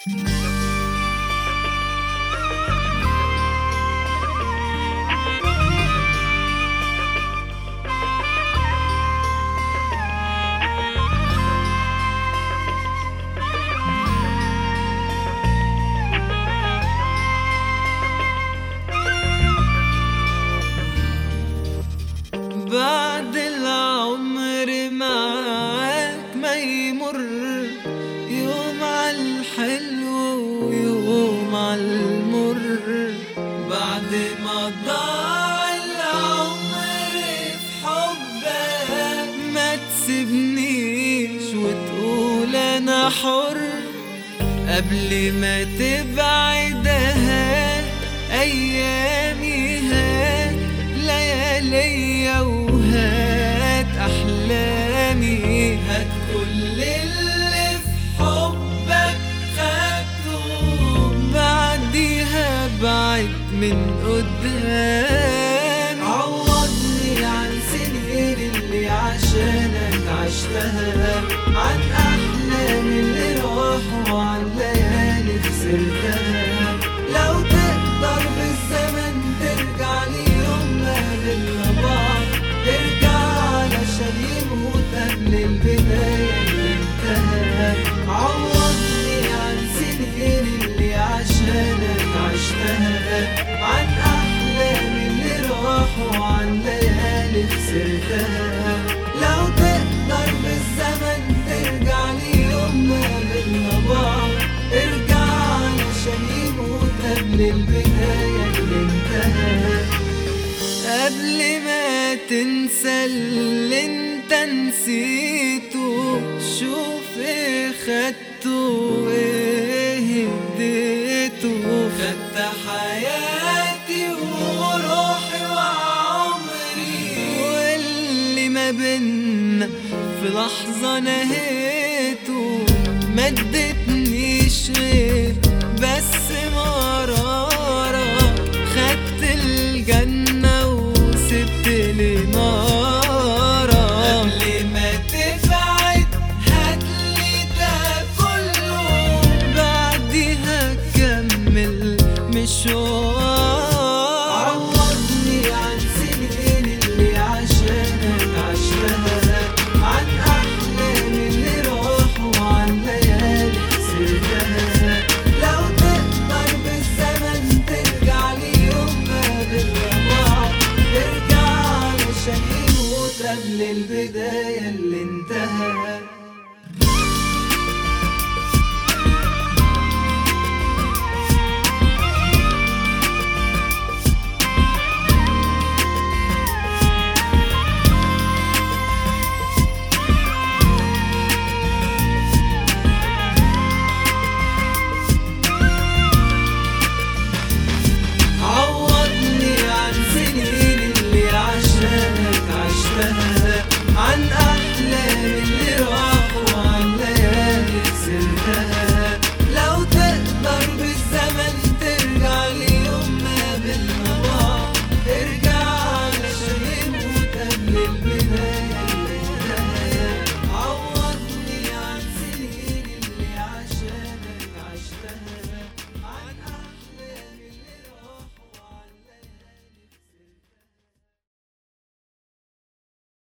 بعد العمر معاك ما يمر يوم عالحلو ويوم عالمر بعد ما ضاع العمر في حبك ما تسيبنيش وتقول انا حر قبل ما تبعد هات ايامي هات ليالي وهات احلامي هات كل اللي في حبك خدته بعديها بعد من قدام عوضني عن سنين اللي عشانك عشتها عن احلام اللي راحوا عن ليالي خسرتها لو تقدر بالزمن ترجع لي يوم ما قابلنا بعض ارجع علشان يموت قبل البداية اللي انتهى عوضني عن سنين اللي عشانك عشتها عن أحلام اللي راحوا عن ليالي خسرتها لو تقدر بالزمن ترجع لي يوم ما قابلنا بعض ارجع علشان يموت قبل البداية اللي انتهى قبل ما تنسى اللي انت نسيته شوف ايه خدته وايه اديته خدت حياتي وروحي وعمري واللي ما بينا في لحظة نهيته ما ادتنيش غير بس مرارة خدت الجنة وسبت لي نارة قبل ما تبعد هاتلي ده كله بعديها كمل مشوار عوضني عن سنين اللي عشانك عشتها عن أحلام اللي راحوا عن ليالي خسرتها لو تقدر بالزمن ترجع لي يوم ما قابلنا بعض ارجع علشان يموت قبل البداية اللي انتهى عوضني عن سنين اللي عشانك عشتها عن